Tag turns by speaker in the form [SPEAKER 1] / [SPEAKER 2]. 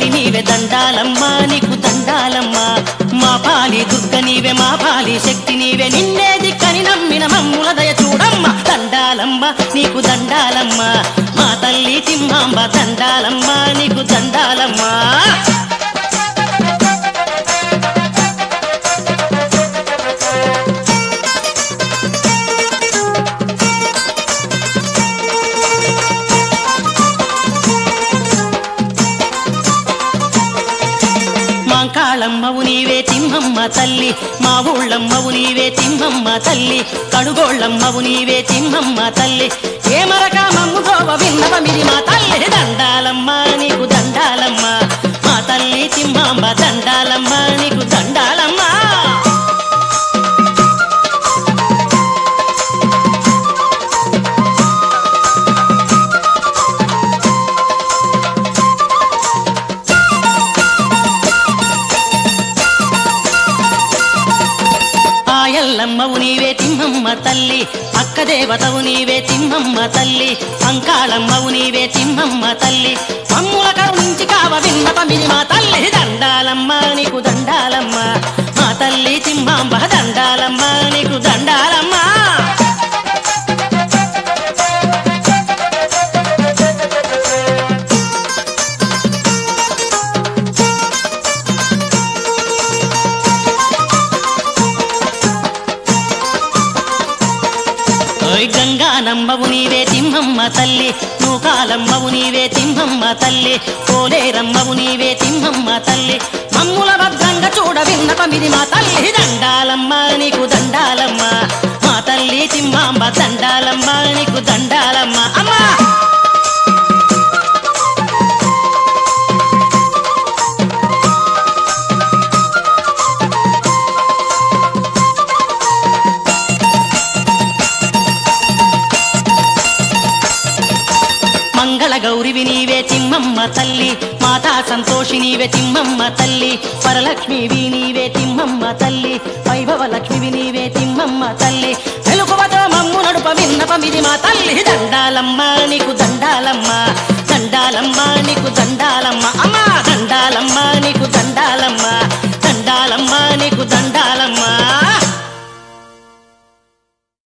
[SPEAKER 1] తల్లి నీవే దండాలమ్మ నీకు దండాలమ్మ మా పాలి దుర్గ నీవే మా పాలి శక్తి నీవే నిన్నే దిక్కని నమ్మిన మమ్ముల దయ చూడమ్మ దండాలమ్మ నీకు దండాలమ్మ మా తల్లి తిమ్మాంబ దండాలమ్మ నీకు దండాలమ్మ మాంకాళమ్మవు నీవే తిమ్మమ్మ తల్లి మా ఊళ్ళమ్మవు నీవే తిమ్మమ్మ తల్లి కడుగోళ్ళమ్మవు నీవే తిమ్మమ్మ తల్లి ఏ మరక మమ్ము గోవ విన్నవ మిది మా తల్లి దండాలమ్మ నీకు దండాలమ్మ మా తల్లి తిమ్మాంబ దండాలమ్మ నీకు దండాలమ్మ ఆయల్లమ్మవు నీవే తిమ్మమ్మ తల్లి అక్క దేవతవు నీవే తిమ్మమ్మ తల్లి అంకాళమ్మవు నీవే తిమ్మమ్మ తల్లి మమ్ముల కరుణించి కావ విన్నపమిది మా తల్లి దండాలమ్మ నీకు దండాలమ్మ మా తల్లి తిమ్మాంబ దండాలమ్మ నీకు దండాలమ్మ ఓయ్ గంగానమ్మవు నీవే తిమ్మమ్మ తల్లి నూకాలమ్మవు నీవే తిమ్మమ్మ తల్లి కోలేరమ్మవు నీవే తిమ్మమ్మ తల్లి మమ్ముల భద్రంగా చూడ విన్నపమిది మా తల్లి దండాలమ్మ నీకు దండాలమ్మ మా తల్లి తిమ్మాంబ దండాలమ్మ నీకు దండాలమ్మ అమ్మా మంగళ గౌరివి నీవే తిమ్మమ్మ తల్లి మాతా సంతోషి నీవే తిమ్మమ్మ తల్లి వరలక్ష్మివి నీవే తిమ్మమ్మ తల్లి వైభవ లక్ష్మివి నీవే తిమ్మమ్మ తల్లి వెలుగువతో మమ్ము నడుప విన్నపమిది మా తల్లి దండాలమ్మ నీకు దండాలమ్మ దండాలమ్మ నీకు దండాలమ్మ